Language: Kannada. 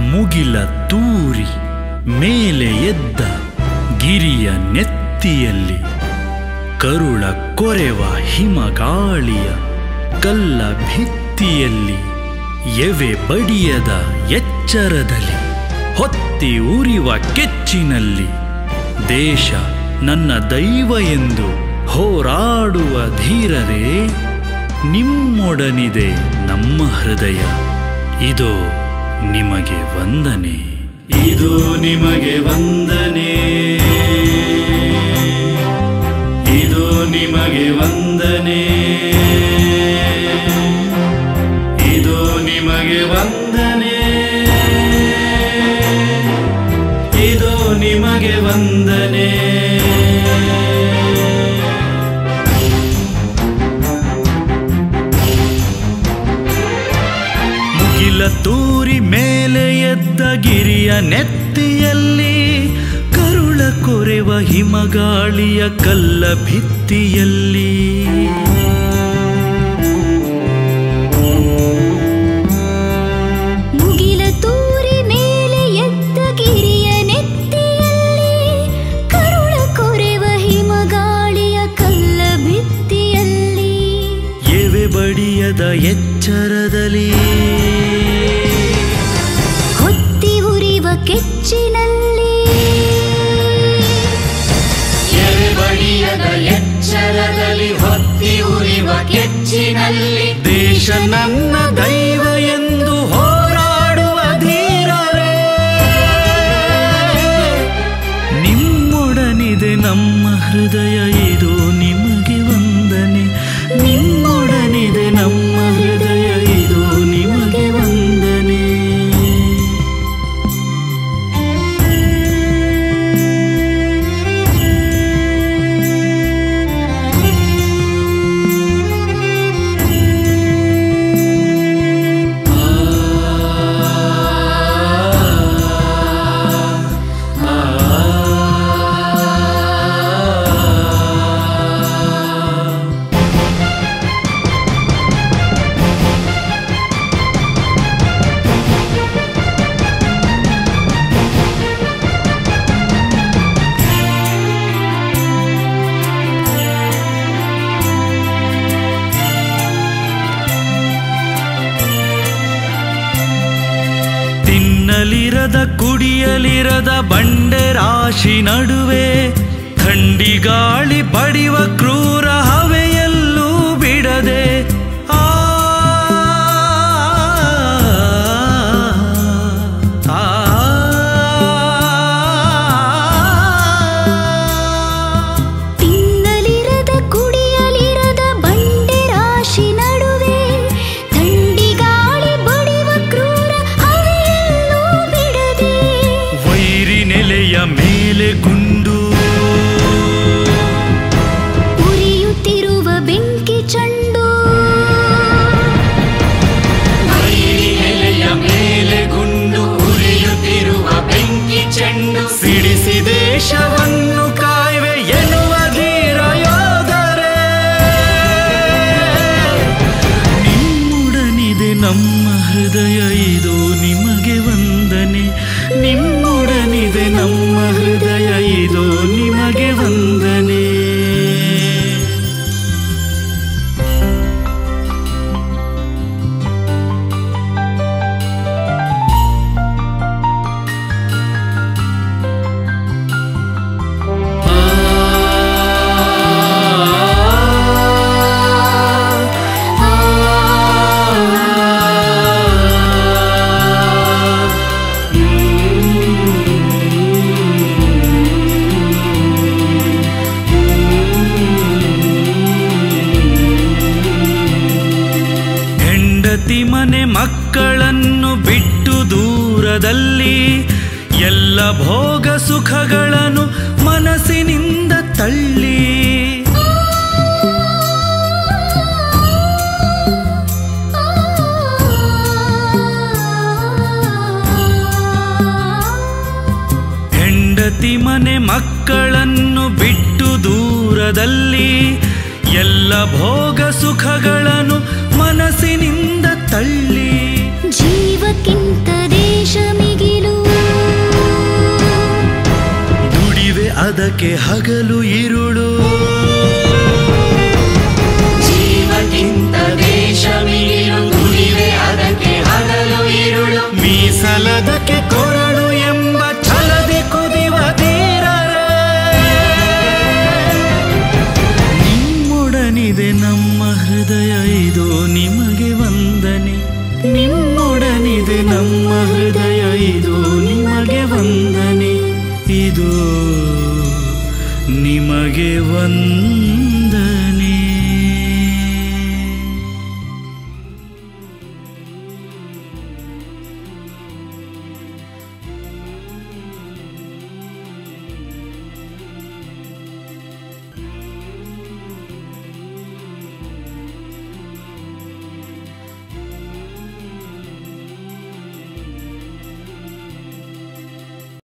ಮುಗಿಲ ತೂರಿ ಮೇಲೆ ಎದ್ದ ಗಿರಿಯ ನೆತ್ತಿಯಲ್ಲಿ ಕರುಳ ಕೊರೆವ ಹಿಮಗಾಳಿಯ ಕಲ್ಲ ಭಿತ್ತಿಯಲ್ಲಿ ಎವೆ ಬಡಿಯದ ಎಚ್ಚರದಲ್ಲಿ ಹೊತ್ತಿ ಉರಿವ ಕೆಚ್ಚಿನಲ್ಲಿ ದೇಶ ನನ್ನ ದೈವ ಎಂದು ಹೋರಾಡುವ ಧೀರರೇ ನಿಮ್ಮೊಡನಿದೆ ನಮ್ಮ ಹೃದಯ ಇದೋ ನಿಮಗೆ ವಂದನೆ ಇದು ನಿಮಗೆ ವಂದನೆ ಇದು ನಿಮಗೆ ವಂದನೆ ಇದು ನಿಮಗೆ ವಂದನೆ ಇದು ನಿಮಗೆ ವಂದನೆ ಮುಗಿಲ ತೂರಿ ಮೇಲೆ ಎದ್ದ ಗಿರಿಯ ನೆತ್ತಿಯಲ್ಲಿ ಕರುಳ ಕೊರೆವ ಹಿಮಗಾಳಿಯ ಕಲ್ಲ ಭಿತ್ತಿಯಲ್ಲಿ ಮುಗಿಲ ತೂರಿ ಮೇಲೆ ಎದ್ದ ಗಿರಿಯ ನೆತ್ತಿಯಲ್ಲಿ ಕರುಳ ಕೊರೆವ ಹಿಮಗಾಳಿಯ ಕಲ್ಲ ಭಿತ್ತಿಯಲ್ಲಿ ಎವೆ ಬಡಿಯದ ಎಚ್ಚರದಲ್ಲಿ ಹೊತ್ತಿ ಉರಿವ ಕೆಚ್ಚಿನಲ್ಲಿ ಬಡಿಯದ ಎಚ್ಚರದಲ್ಲಿ ಹೊತ್ತಿ ಉರಿವ ಕೆಚ್ಚಿನಲ್ಲಿ ದೇಶ ನನ್ನ ದೈವ ಎಂದು ಹೋರಾಡುವ ಧೀರರೇ ನಿಮ್ಮೊಡನಿದೆ ನಮ್ಮ ಹೃದಯ ಇದು ನಿಮಗೆ ವಂದನೆ ನಿಮ್ಮೊಡನಿದೆ ನಮ್ಮ ಹೃದಯ ಇದು ನಿಮಗೆ ವಂದನೆ ತಿನ್ನಲಿರದ ಕುಡಿಯಲಿರದ ಬಂಡೆ ರಾಶಿ ನಡುವೆ ಥಂಡಿಗಾಳಿ ಬಡಿವ ಕ್ರೂರ ಹವೆಯಲ್ಲೂ ಬಿಡದೆ ಆ ಆ, ತಿನ್ನಲಿರದ ಕುಡಿಯಲಿರದ ಬಂಡೆ ರಾಶಿ ನಡುವೆ ಥಂಡಿಗಾಳಿ ಬಡಿವ ಕ್ರೂರ ಹವೆಯಲ್ಲೂ ಬಿಡದೆ ವೈರಿ ನೆಲೆಯ ಮೇಲೆ ಗುಂಡು ಉರಿಯುತ್ತಿರುವ ಬೆಂಕಿ ಚಂಡು ನೆಲೆಯ ಮೇಲೆ ಗುಂಡು ಉರಿಯುತ್ತಿರುವ ಬೆಂಕಿ ಚೆಂಡು ಸಿಡಿಸಿ ದೇಶವನ್ನು ಕಾಯ್ವೆ ಎನ್ನುವ ಧೀರ ಯೋಧರೇ ನಿಮ್ಮೊಡನಿದೆ ನಮ್ಮ ಹೃದಯ ಇದು ನಿಮಗೆ ವಂದನೆ ನಿಮ್ಮೊಡನಿದೆ ನಮ್ಮ ಹೃದಯ ಇದು ನಿಮಗೆ ವಂದನೆ ಹೆಂಡತಿ ಮನೆ ಮಕ್ಕಳನ್ನು ಬಿಟ್ಟು ದೂರದಲ್ಲಿ ಎಲ್ಲ ಭೋಗ ಸುಖಗಳನ್ನು ಮನಸ್ಸಿನಿಂದ ತಳ್ಳಿ ಹೆಂಡತಿ ಮನೆ ಮಕ್ಕಳನ್ನು ಬಿಟ್ಟು ದೂರದಲ್ಲಿ ಎಲ್ಲ ಭೋಗ ಸುಖಗಳನ್ನು ಮನಸ್ಸಿನಿಂದ ತಳ್ಳಿ ಜೀವಕ್ಕಿಂತ ದೇಶ ಮಿಗಿ ಅದಕ್ಕೆ ಹಗಲು ಇರುಳು ಜೀವಕ್ಕಿಂತ ದೇಶ ಮೀರು ದುಡಿವೆ ಅದಕ್ಕೆ ಹಗಲು ಇರುಳು ಮೀಸಲದಕ್ಕೆ ಕೊರಳು ಎಂಬ ಛಲದೆ ಕುದಿವ ಧೀರರೇ ನಿಮ್ಮೊಡನಿದೆ ನಮ್ಮ ಹೃದಯ ಇದು ನಿಮಗೆ ವಂದನೆ ನಿಮ್ಮೊಡನಿದೆ ನಮ್ಮ ಹೃದಯ ಇದು ನಿಮಗೆ ವಂದನೆ ಇದು ನಿಮಗೆ ವಂದನೆ